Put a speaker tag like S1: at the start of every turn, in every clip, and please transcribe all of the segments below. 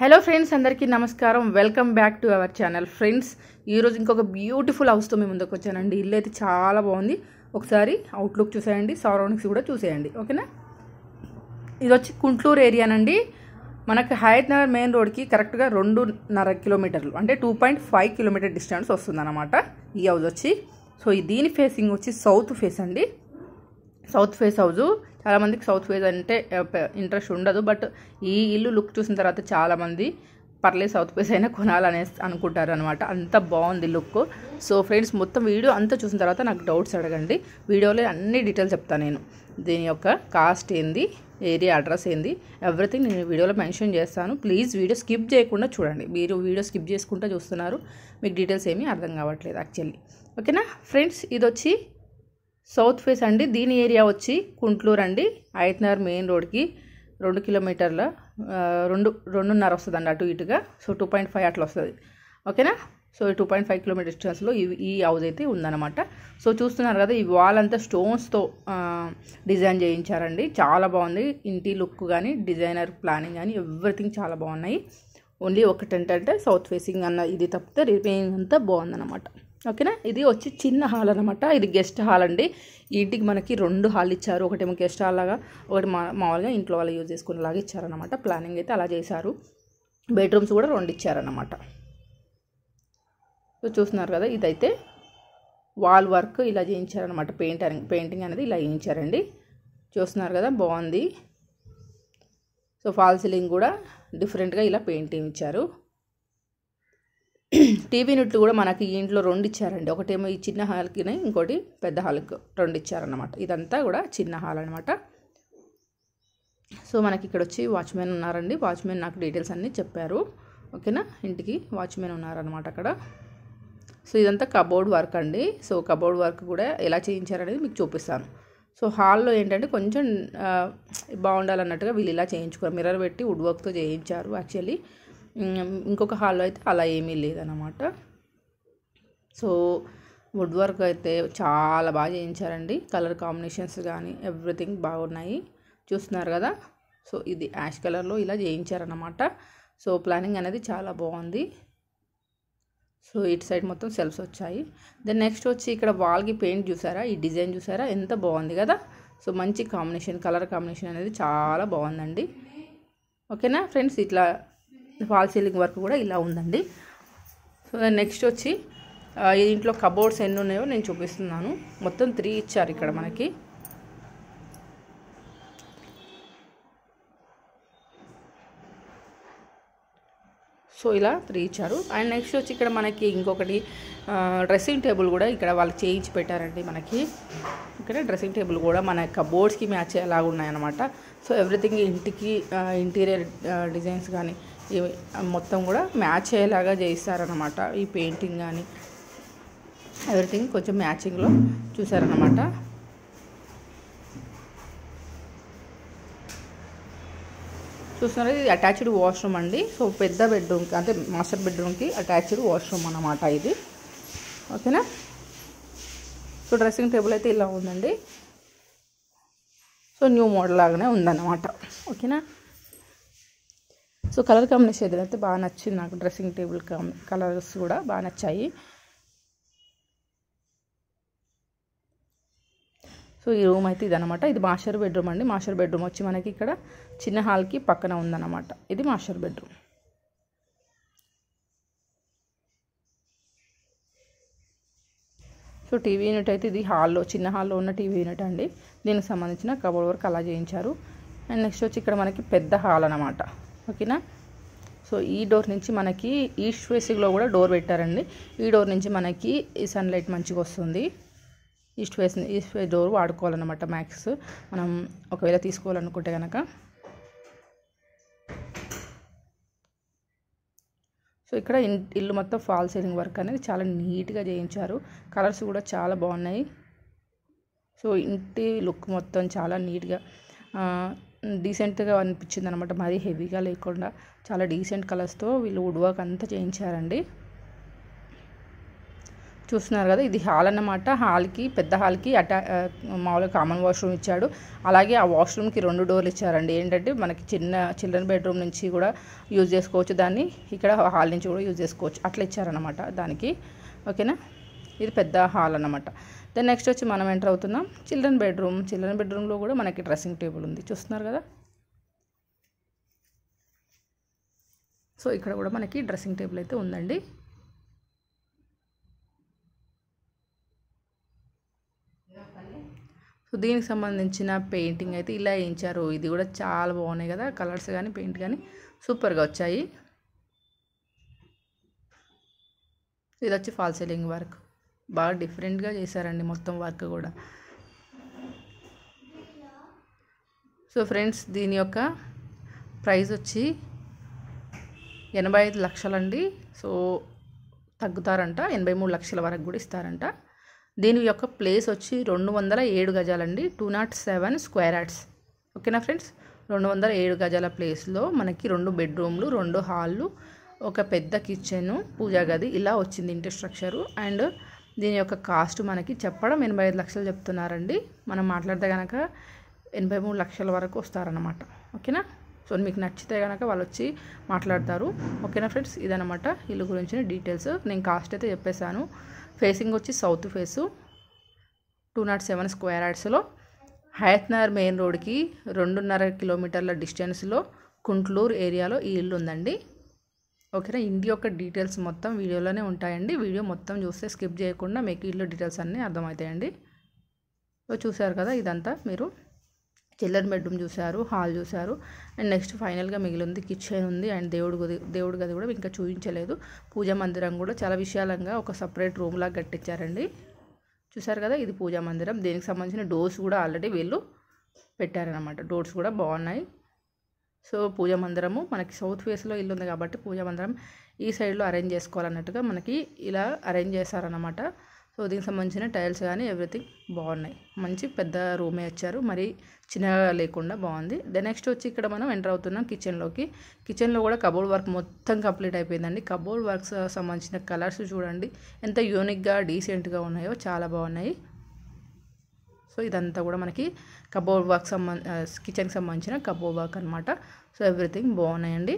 S1: hello friends అందరికీ నమస్కారం welcome back to our channel friends ఈరోజు ఇంకొక బ్యూటిఫుల్ హౌస్తో మేము ముందుకు వచ్చానండి ఇల్లు అయితే చాలా బాగుంది ఒకసారి అవుట్లుక్ చూసేయండి సరౌండింగ్స్ కూడా చూసేయండి ఓకేనా ఇది వచ్చి కుంట్లూరు ఏరియానండి మనకి హయత్ నగర్ మెయిన్ రోడ్కి కరెక్ట్గా రెండున్నర కిలోమీటర్లు అంటే two point five kilometer distance వస్తుందన్నమాట ఈ హౌస్ వచ్చి సో ఈ దీని ఫేసింగ్ వచ్చి సౌత్ ఫేస్ అండి సౌత్ ఫేస్ హౌస్ చాలామందికి సౌత్ ఫేస్ అంటే ఇంట్రెస్ట్ ఉండదు బట్ ఈ ఇల్లు లుక్ చూసిన తర్వాత చాలామంది పర్లేదు సౌత్ ఫేస్ అయినా కొనాలనే అనుకుంటారు అనమాట అంత బాగుంది లుక్ సో ఫ్రెండ్స్ మొత్తం వీడియో అంతా చూసిన తర్వాత నాకు డౌట్స్ అడగండి వీడియోలో అన్ని డీటెయిల్స్ చెప్తాను నేను దీని యొక్క కాస్ట్ ఏంది ఏరియా అడ్రస్ ఏంది ఎవ్రీథింగ్ నేను వీడియోలో మెన్షన్ చేస్తాను ప్లీజ్ వీడియో స్కిప్ చేయకుండా చూడండి మీరు వీడియో స్కిప్ చేసుకుంటూ చూస్తున్నారు మీకు డీటెయిల్స్ ఏమీ అర్థం కావట్లేదు యాక్చువల్లీ ఓకేనా ఫ్రెండ్స్ ఇది వచ్చి సౌత్ ఫేస్ అండి దీని ఏరియా వచ్చి కుంట్లూరు అండి ఆయత్నగర్ మెయిన్ రోడ్కి రెండు కిలోమీటర్ల ఆ, రెండు రెండున్నర వస్తుంది అండి అటు ఇటుగా సో టూ పాయింట్ ఫైవ్ అట్లా వస్తుంది ఓకేనా so two point five kilometer డిస్టెన్స్లో ఈ ఈ హౌస్ అయితే ఉందన్నమాట సో చూస్తున్నారు కదా ఈ వాల్ అంతా స్టోన్స్తో డిజైన్ చేయించారండి చాలా బాగుంది ఇంటి లుక్ కానీ డిజైనర్ ప్లానింగ్ కానీ ఎవ్రీథింగ్ చాలా బాగున్నాయి ఓన్లీ ఒకటి ఏంటంటే సౌత్ ఫేసింగ్ అన్న ఇది తప్పితే రిమైనింగ్ అంతా బాగుందన్నమాట ఓకేనా ఇది వచ్చి చిన్న హాల్ అనమాట ఇది గెస్ట్ హాల్ అండి ఈ ఇంటికి మనకి రెండు హాల్ ఇచ్చారు ఒకటేమో గెస్ట్ హాల్ లాగా ఒకటి మా మామూలుగా ఇంట్లో వాళ్ళు యూజ్ చేసుకునేలాగా ఇచ్చారనమాట ప్లానింగ్ అయితే అలా చేశారు బెడ్రూమ్స్ కూడా రెండు ఇచ్చారనమాట సో చూస్తున్నారు కదా ఇదైతే వాల్ వర్క్ ఇలా చేయించారనమాట పెయింటింగ్ పెయింటింగ్ అనేది ఇలా చేయించారండి చూస్తున్నారు కదా బాగుంది సో ఫాల్ సీలింగ్ కూడా డిఫరెంట్గా ఇలా పెయింటింగ్ ఇచ్చారు టీవీ యూనిట్లు కూడా మనకి ఈ ఇంట్లో రెండు ఇచ్చారండి ఒకటేమో ఈ చిన్న హాల్కి ఇంకోటి పెద్ద హాల్కి రెండు ఇచ్చారన్నమాట ఇదంతా కూడా చిన్న హాల్ అనమాట సో మనకి ఇక్కడ వచ్చి వాచ్మెన్ ఉన్నారండి వాచ్మెన్ నాకు డీటెయిల్స్ అన్నీ చెప్పారు ఓకేనా ఇంటికి వాచ్మెన్ ఉన్నారనమాట అక్కడ సో ఇదంతా కబోర్డ్ వర్క్ అండి సో కబోర్డ్ వర్క్ కూడా ఎలా చేయించారనేది మీకు చూపిస్తాను సో హాల్లో ఏంటంటే కొంచెం ఆ, బాగుండాలన్నట్టుగా వీళ్ళు ఇలా చేయించుకోరు మిర్రర్ పెట్టి వుడ్ వర్క్తో చేయించారు యాక్చువల్లీ ఇంకొక హాల్లో అయితే అలా ఏమీ లేదన్నమాట సో వుడ్ వర్క్ అయితే చాలా బాగా చేయించారండి కలర్ కాంబినేషన్స్ కానీ ఎవ్రీథింగ్ బాగున్నాయి చూస్తున్నారు కదా సో ఇది యాష్ కలర్లో ఇలా చేయించారన్నమాట సో ప్లానింగ్ అనేది చాలా బాగుంది సో ఇటు సైడ్ మొత్తం సెల్ఫ్స్ వచ్చాయి దెన్ నెక్స్ట్ వచ్చి ఇక్కడ వాల్కి పెయింట్ చూసారా ఈ డిజైన్ చూసారా ఎంత బాగుంది కదా సో మంచి కాంబినేషన్ కలర్ కాంబినేషన్ అనేది చాలా బాగుందండి ఓకేనా ఫ్రెండ్స్ ఇట్లా ఫాల్ సీలింగ్ వర్క్ కూడా ఇలా ఉందండి సో నెక్స్ట్ వచ్చి ఆ, ఈ ఇంట్లో కబోర్డ్స్ ఎన్ని ఉన్నాయో నేను చూపిస్తున్నాను మొత్తం త్రీ ఇచ్చారు ఇక్కడ మనకి సో ఇలా త్రీ ఇచ్చారు అండ్ నెక్స్ట్ వచ్చి ఇక్కడ మనకి ఇంకొకటి డ్రెస్సింగ్ టేబుల్ కూడా ఇక్కడ వాళ్ళు చేయించి పెట్టారండి మనకి ఇక్కడ డ్రెస్సింగ్ టేబుల్ కూడా మన కబోర్డ్స్కి మ్యాచ్ అయ్యేలాగా ఉన్నాయన్నమాట సో ఎవ్రీథింగ్ ఇంటికి ఇంటీరియర్ డిజైన్స్ కానీ ఇవి మొత్తం కూడా మ్యాచ్ అయ్యేలాగా చేయిస్తారనమాట ఈ పెయింటింగ్ కానీ ఎవ్రీథింగ్ కొంచెం మ్యాచింగ్లో చూసారనమాట చూస్తున్నారు ఇది అటాచ్డ్ వాష్రూమ్ అండి సో పెద్ద బెడ్రూమ్కి అంటే మాస్టర్ బెడ్రూమ్కి అటాచ్డ్ వాష్రూమ్ అన్నమాట ఇది ఓకేనా సో డ్రెస్సింగ్ టేబుల్ అయితే ఇలా ఉందండి సో న్యూ మోడల్ లాగానే ఉందన్నమాట ఓకేనా సో కలర్ కాంబినేషన్ అయితే బాగా నచ్చింది నాకు డ్రెస్సింగ్ టేబుల్ కలర్స్ కూడా బాగా నచ్చాయి సో ఈ రూమ్ అయితే ఇదనమాట ఇది మాస్టర్ బెడ్రూమ్ అండి మాస్టర్ బెడ్రూమ్ వచ్చి మనకి ఇక్కడ చిన్న హాల్కి పక్కన ఉందన్నమాట ఇది master bedroom so TV unit అయితే ఇది హాల్లో చిన్న హాల్లో ఉన్న టీవీ యూనిట్ అండి దీనికి సంబంధించిన కబోర్డ్ వర్క్ అలా చేయించారు అండ్ నెక్స్ట్ వచ్చి ఇక్కడ మనకి పెద్ద హాల్ అనమాట ఓకేనా సో ఈ డోర్ నుంచి మనకి ఈస్ట్ ఫేసింగ్లో కూడా డోర్ పెట్టారండి ఈ డోర్ నుంచి మనకి ఈ సన్లైట్ మంచిగా వస్తుంది east face east face door వాడుకోవాలన్నమాట మ్యాక్స్ మనం ఒకవేళ తీసుకోవాలనుకుంటే కనుక సో ఇక్కడ ఇన్- ఇల్లు మొత్తం ఫాల్ సీలింగ్ వర్క్ అనేది చాలా నీట్గా చేయించారు కలర్స్ కూడా చాలా బాగున్నాయి సో ఇంటి లుక్ మొత్తం చాలా నీట్గా డీసెంట్గా అనిపించింది అనమాట మరీ హెవీగా లేకుండా చాలా డీసెంట్ కలర్స్తో వీళ్ళు వుడ్ వర్క్ అంతా చేయించారండి చూస్తున్నారు కదా ఇది హాల్ అన్నమాట హాల్కి పెద్ద హాల్కి అటా ఆ, మామూలుగా కామన్ వాష్రూమ్ ఇచ్చాడు అలాగే ఆ వాష్రూమ్కి రెండు డోర్లు ఇచ్చారండి ఏంటంటే మనకి చిన్న చిల్డ్రన్ బెడ్రూమ్ నుంచి కూడా యూజ్ చేసుకోవచ్చు దాన్ని ఇక్కడ హాల్ నుంచి కూడా యూజ్ చేసుకోవచ్చు అట్లా ఇచ్చారనమాట దానికి ఓకేనా ఇది పెద్ద హాల్ అన్నమాట దెన్ నెక్స్ట్ వచ్చి మనం ఎంటర్ అవుతున్నాం చిల్డ్రన్ బెడ్రూమ్ చిల్డ్రన్ బెడ్రూమ్లో కూడా మనకి డ్రెస్సింగ్ టేబుల్ ఉంది చూస్తున్నారు కదా సో ఇక్కడ కూడా మనకి డ్రెస్సింగ్ టేబుల్ అయితే ఉందండి సో దీనికి సంబంధించిన పెయింటింగ్ అయితే ఇలా వేయించారు ఇది కూడా చాలా బాగున్నాయి కదా కలర్స్ కానీ పెయింట్ కానీ సూపర్గా వచ్చాయి ఇది వచ్చి ఫాల్ సీలింగ్ వర్క్ బాగా డిఫరెంట్గా చేశారండి మొత్తం వర్క్ కూడా సో ఫ్రెండ్స్ దీని యొక్క ప్రైస్ వచ్చి ఎనభై ఐదు లక్షలండి సో తగ్గుతారంట ఎనభై మూడు లక్షల వరకు కూడా ఇస్తారంట దీని యొక్క ప్లేస్ వచ్చి రెండు వందల ఏడు గజాలండి two nought seven square yards ఓకేనా ఫ్రెండ్స్ రెండు వందల ఏడు గజాల ప్లేస్లో మనకి రెండు బెడ్రూమ్లు రెండు హాళ్ళు ఒక పెద్ద కిచెన్ పూజా గది ఇలా వచ్చింది ఇంటి స్ట్రక్చరు అండ్ దీని యొక్క కాస్ట్ మనకి చెప్పడం ఎనభై ఐదు లక్షలు చెప్తున్నారండి మనం మాట్లాడితే కనుక ఎనభై మూడు లక్షల వరకు వస్తారన్నమాట ఓకేనా సో మీకు నచ్చితే కనుక వాళ్ళు వచ్చి మాట్లాడతారు ఓకేనా ఫ్రెండ్స్ ఇదనమాట ఇల్లు గురించిన డీటెయిల్స్ నేను కాస్ట్ అయితే చెప్పేశాను ఫేసింగ్ వచ్చి south face two nought seven square యార్డ్స్లో హయత్నగర్ మెయిన్ రోడ్కి రెండున్నర కిలోమీటర్ల డిస్టెన్స్లో కుంట్లూరు ఏరియాలో ఈ ఇల్లు ఉందండి ఓకేనా ఇంటి యొక్క డీటెయిల్స్ మొత్తం వీడియోలోనే ఉంటాయండి వీడియో మొత్తం చూస్తే స్కిప్ చేయకుండా మీకు ఇల్లు డీటెయిల్స్ అన్నీ అర్థమవుతాయండి సో చూసారు కదా ఇదంతా మీరు చిల్డ్రన్ బెడ్రూమ్ చూశారు హాల్ చూశారు అండ్ నెక్స్ట్ ఫైనల్గా మిగిలింది కిచెన్ ఉంది అండ్ దేవుడు గది దేవుడి గది కూడా ఇంకా చూపించలేదు పూజా మందిరం కూడా చాలా విశాలంగా ఒక సపరేట్ రూమ్ లాగా కట్టించారండి చూసారు కదా ఇది పూజా మందిరం దీనికి సంబంధించిన డోర్స్ కూడా ఆల్రెడీ వీళ్ళు పెట్టారనమాట డోర్స్ కూడా బాగున్నాయి సో పూజా మందిరము మనకి సౌత్ ఫేస్లో ఇల్లు ఉంది కాబట్టి పూజా మందిరం ఈ సైడ్లో అరేంజ్ చేసుకోవాలన్నట్టుగా మనకి ఇలా అరేంజ్ చేశారనమాట సో దీనికి సంబంధించిన టైల్స్ కానీ ఎవ్రీథింగ్ బాగున్నాయి మంచి పెద్ద రూమే వచ్చారు మరి చిన్నగా లేకుండా బాగుంది దెన్ నెక్స్ట్ వచ్చి ఇక్కడ మనం ఎంటర్ అవుతున్నాం కిచెన్లోకి కిచెన్లో కూడా కబోర్డ్ వర్క్ మొత్తం కంప్లీట్ అయిపోయిందండి కబోర్డ్ వర్క్స్ సంబంధించిన కలర్స్ చూడండి ఎంత యూనిక్గా డీసెంట్గా ఉన్నాయో చాలా బాగున్నాయి సో ఇదంతా కూడా మనకి కబోర్డ్ వర్క్ సంబంధ కిచెన్కి సంబంధించిన కబోర్డ్ వర్క్ అనమాట సో ఎవ్రీథింగ్ బాగున్నాయండి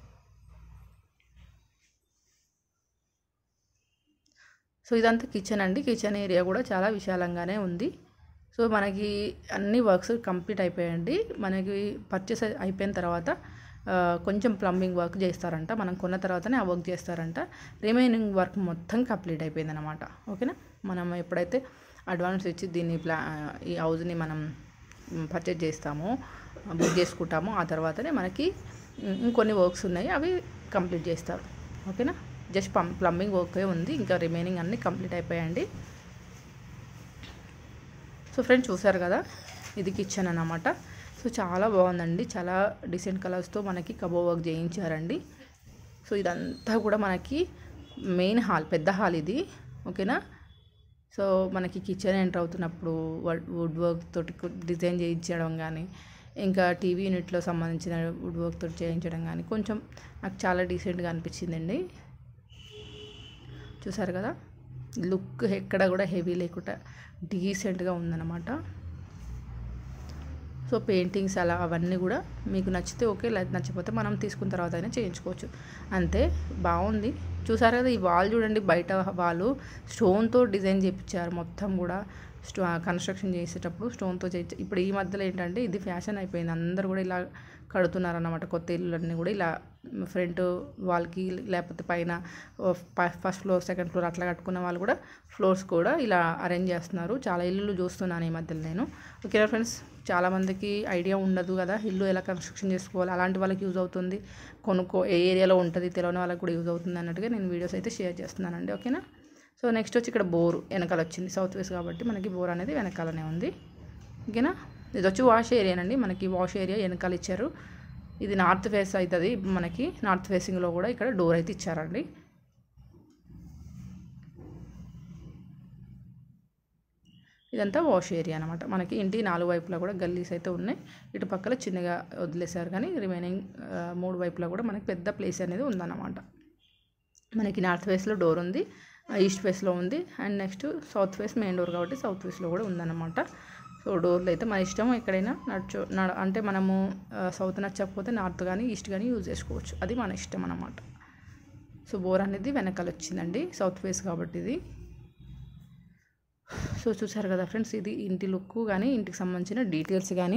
S1: సో ఇదంతా కిచెన్ అండి కిచెన్ ఏరియా కూడా చాలా విశాలంగానే ఉంది సో మనకి అన్ని వర్క్స్ కంప్లీట్ అయిపోయాయండి మనకి పర్చేస్ అయిపోయిన తర్వాత ఆ, కొంచెం ప్లంబింగ్ వర్క్ చేస్తారంట మనం కొన్న తర్వాతనే ఆ వర్క్ చేస్తారంట రిమైనింగ్ వర్క్ మొత్తం కంప్లీట్ అయిపోయింది అనమాట ఓకేనా మనం ఎప్పుడైతే అడ్వాన్స్ ఇచ్చి దీన్ని ప్లా ఈ హౌస్ని మనం పర్చేజ్ చేస్తామో బుక్ చేసుకుంటామో ఆ తర్వాతనే మనకి ఉమ్, ఇంకొన్ని వర్క్స్ ఉన్నాయి అవి కంప్లీట్ చేస్తారు ఓకేనా జస్ట్ పం ప్లంబింగ్ వర్కే ఉంది ఇంకా రిమైనింగ్ అన్నీ కంప్లీట్ అయిపోయాయండి సో ఫ్రెండ్స్ చూసారు కదా ఇది కిచెన్ అన్నమాట సో చాలా బాగుందండి చాలా డిసెంట్ కలర్స్తో మనకి కబో వర్క్ చేయించారండి సో ఇదంతా కూడా మనకి మెయిన్ హాల్ పెద్ద హాల్ ఇది ఓకేనా సో మనకి కిచెన్ ఎంటర్ అవుతున్నప్పుడు వుడ్ వుడ్ వర్క్ తోటి డిజైన్ చేయించడం కానీ ఇంకా టీవీ యూనిట్లో సంబంధించిన వుడ్ వర్క్ తోటి చేయించడం కానీ కొంచెం నాకు చాలా డీసెంట్గా అనిపించిందండి చూసారు కదా లుక్ ఎక్కడ కూడా హెవీ లేకుండా డీసెంట్గా ఉందన్నమాట సో పెయింటింగ్స్ అలా అవన్నీ కూడా మీకు నచ్చితే ఓకే లేదా నచ్చకపోతే మనం తీసుకున్న తర్వాత అయినా చేయించుకోవచ్చు అంతే బాగుంది చూసారు కదా ఈ వాల్ చూడండి బయట వాళ్ళు స్టోన్తో డిజైన్ చేయించారు మొత్తం కూడా స్టో కన్స్ట్రక్షన్ చేసేటప్పుడు స్టోన్తో చేయించారు ఇప్పుడు ఈ మధ్యలో ఏంటంటే ఇది ఫ్యాషన్ అయిపోయింది అందరు కూడా ఇలా కడుతున్నారు అన్నమాట కొత్త ఇల్లులన్నీ కూడా ఇలా ఫ్రంట్ వాళ్ళకి లేకపోతే పైన ఫస్ట్ ఫ్లోర్ సెకండ్ ఫ్లోర్ అట్లా కట్టుకున్న వాళ్ళు కూడా ఫ్లోర్స్ కూడా ఇలా అరేంజ్ చేస్తున్నారు చాలా ఇల్లులు చూస్తున్నాను ఈ మధ్యలో నేను ఓకేనా ఫ్రెండ్స్ చాలామందికి ఐడియా ఉండదు కదా ఇల్లు ఎలా కన్స్ట్రక్షన్ చేసుకోవాలి అలాంటి వాళ్ళకి యూజ్ అవుతుంది కొనుక్కో ఏ ఏరియాలో ఉంటుంది తెలియని వాళ్ళకి కూడా యూజ్ అవుతుంది అన్నట్టుగా నేను వీడియోస్ అయితే షేర్ చేస్తున్నానండి ఓకేనా సో నెక్స్ట్ వచ్చి ఇక్కడ బోరు వెనకాల వచ్చింది సౌత్ వెస్ట్ కాబట్టి మనకి బోర్ అనేది వెనకాలనే ఉంది ఓకేనా ఇది వచ్చి వాష్ ఏరియానండి మనకి వాష్ ఏరియా వెనకాల ఇచ్చారు ఇది నార్త్ ఫేస్ అవుతుంది మనకి నార్త్ ఫేసింగ్లో కూడా ఇక్కడ డోర్ అయితే ఇచ్చారండి ఇదంతా వాష్ ఏరియా అనమాట మనకి ఇంటి నాలుగు వైపులా కూడా గల్లీస్ అయితే ఉన్నాయి ఇటు పక్కల చిన్నగా వదిలేశారు కానీ రిమైనింగ్ ఆ, మూడు వైపులా కూడా మనకి పెద్ద ప్లేస్ అనేది ఉందన్నమాట మనకి నార్త్ వేస్లో డోర్ ఉంది ఈస్ట్ ఫేస్లో ఉంది and next south face main door కాబట్టి సౌత్ ఫేస్లో కూడా ఉందన్నమాట సో డోర్లు అయితే మన ఇష్టం ఎక్కడైనా నడుచు నడ అంటే మనము సౌత్ నచ్చకపోతే నార్త్ కానీ ఈస్ట్ కానీ యూజ్ చేసుకోవచ్చు అది మన ఇష్టం అన్నమాట సో బోర్ అనేది వెనకాల వచ్చిందండి సౌత్ ఫేస్ కాబట్టి ఇది సో చూసారు కదా ఫ్రెండ్స్ ఇది ఇంటి లుక్ కానీ ఇంటికి సంబంధించిన డీటెయిల్స్ కానీ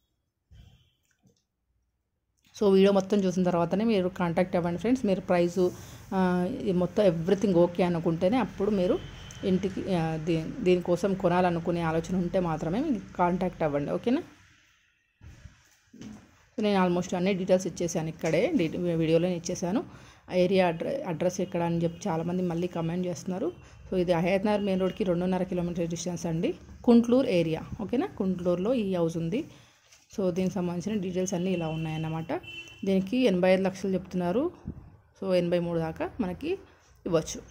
S1: సో వీడియో మొత్తం చూసిన తర్వాతనే మీరు కాంటాక్ట్ అవ్వండి ఫ్రెండ్స్ మీరు ప్రైజు మొత్తం ఎవ్రీథింగ్ ఓకే అనుకుంటేనే అప్పుడు మీరు ఇంటికి ఆ, దీ దీనికోసం కొనాలనుకునే ఆలోచన ఉంటే మాత్రమే మీరు కాంటాక్ట్ అవ్వండి ఓకేనా సో నేను ఆల్మోస్ట్ అన్ని డీటెయిల్స్ ఇచ్చేసాను ఇక్కడే డీ- వీడియోలోనే ఇచ్చేసాను ఏరియా అడ్ర అడ్రస్ ఎక్కడ అని చెప్పి చాలామంది మళ్ళీ కమెంట్ చేస్తున్నారు సో ఇది హయత్ నగర్ మెయిన్ రోడ్కి రెండున్నర కిలోమీటర్ డిస్టెన్స్ అండి కుంట్లూరు ఏరియా ఓకేనా కుంట్లూరులో ఈ హౌస్ ఉంది సో దీనికి సంబంధించిన డీటెయిల్స్ అన్నీ ఇలా ఉన్నాయన్నమాట దీనికి ఎనభై ఐదు లక్షలు చెప్తున్నారు సో ఎనభై మూడు దాకా మనకి ఇవ్వచ్చు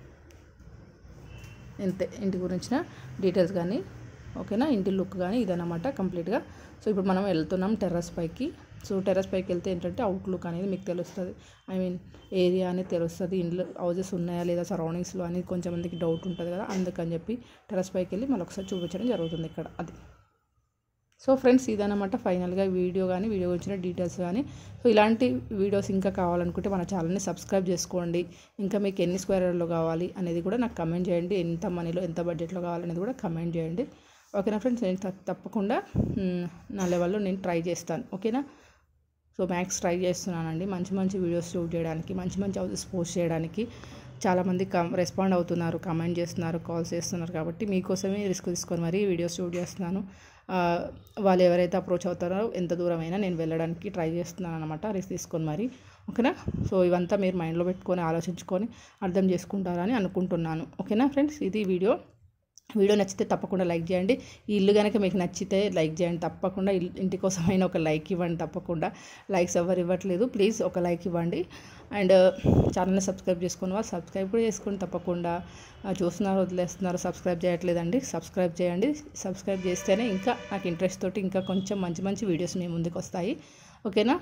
S1: ఇంతే ఇంటి గురించిన డీటెయిల్స్ కానీ ఓకేనా ఇంటి లుక్ కానీ ఇదన్నమాట కంప్లీట్గా సో ఇప్పుడు మనం వెళ్తున్నాం టెర్రస్ పైకి సో టెర్రస్ పైకి వెళ్తే ఏంటంటే అవుట్లుక్ అనేది మీకు తెలుస్తుంది ఐ మీన్ ఏరియా అనేది తెలుస్తుంది ఇంట్లో హౌజెస్ ఉన్నాయా లేదా సరౌండింగ్స్లో అని కొంచెం మందికి డౌట్ ఉంటుంది కదా అందుకని చెప్పి టెర్రస్ పైకి వెళ్ళి మళ్ళీ ఒకసారి చూపించడం జరుగుతుంది ఇక్కడ అది సో ఫ్రెండ్స్ ఇదన్నమాట ఫైనల్గా వీడియో కానీ వీడియో గురించిన డీటెయిల్స్ కానీ సో ఇలాంటి వీడియోస్ ఇంకా కావాలనుకుంటే మన ఛానల్ని సబ్స్క్రైబ్ చేసుకోండి ఇంకా మీకు ఎన్ని స్క్వేర్లో కావాలి అనేది కూడా నాకు కమెంట్ చేయండి ఎంత మనీలో ఎంత బడ్జెట్లో కావాలనేది కూడా కమెంట్ చేయండి ఓకేనా ఫ్రెండ్స్ నేను తప్ప- తప్పకుండా మ్, నా లెవెల్లో నేను ట్రై చేస్తాను ఓకేనా సో మ్యాక్స్ ట్రై చేస్తున్నానండి మంచి మంచి వీడియోస్ షూట్ చేయడానికి మంచి మంచి హౌసెస్ పోస్ట్ చేయడానికి చాలామంది కమ్ రెస్పాండ్ అవుతున్నారు కమెంట్ చేస్తున్నారు కాల్స్ చేస్తున్నారు కాబట్టి మీకోసమే రిస్క్ తీసుకొని మరీ వీడియోస్ షూట్ చేస్తున్నాను ఆ, వాళ్ళు ఎవరైతే అప్రోచ్ అవుతారో ఎంత దూరమైనా నేను వెళ్ళడానికి ట్రై చేస్తున్నాను అనమాట రిస్క్ తీసుకొని మరి ఓకేనా సో ఇవంతా మీరు మైండ్లో పెట్టుకొని ఆలోచించుకొని అర్థం చేసుకుంటారని అనుకుంటున్నాను ఓకేనా ఫ్రెండ్స్ ఇది వీడియో వీడియో నచ్చితే తప్పకుండా లైక్ చేయండి ఈ ఇల్లు కనుక మీకు నచ్చితే లైక్ చేయండి తప్పకుండా ఇల్లు ఇంటి కోసమైనా ఒక లైక్ ఇవ్వండి తప్పకుండా లైక్స్ ఎవరు ఇవ్వట్లేదు ప్లీజ్ ఒక లైక్ ఇవ్వండి అండ్ ఛానల్ని సబ్స్క్రైబ్ చేసుకుని వాళ్ళు సబ్స్క్రైబ్ కూడా చేసుకోండి తప్పకుండా ఆ, చూస్తున్నారు వదిలేస్తున్నారు సబ్స్క్రైబ్ చేయట్లేదండి సబ్స్క్రైబ్ చేయండి సబ్స్క్రైబ్ చేస్తేనే ఇంకా నాకు ఇంట్రెస్ట్ తోటి ఇంకా కొంచెం మంచి మంచి వీడియోస్ మీ ముందుకు వస్తాయి ఓకేనా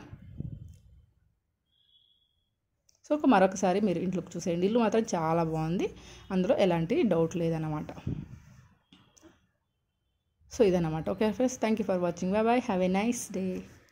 S1: సో ఒక మరొకసారి మీరు ఇంట్లోకి చూసేయండి ఇల్లు మాత్రం చాలా బాగుంది అందులో ఎలాంటి డౌట్ లేదన్నమాట సో ఇదన్నమాట okay friends thank you for watching bye bye have a nice day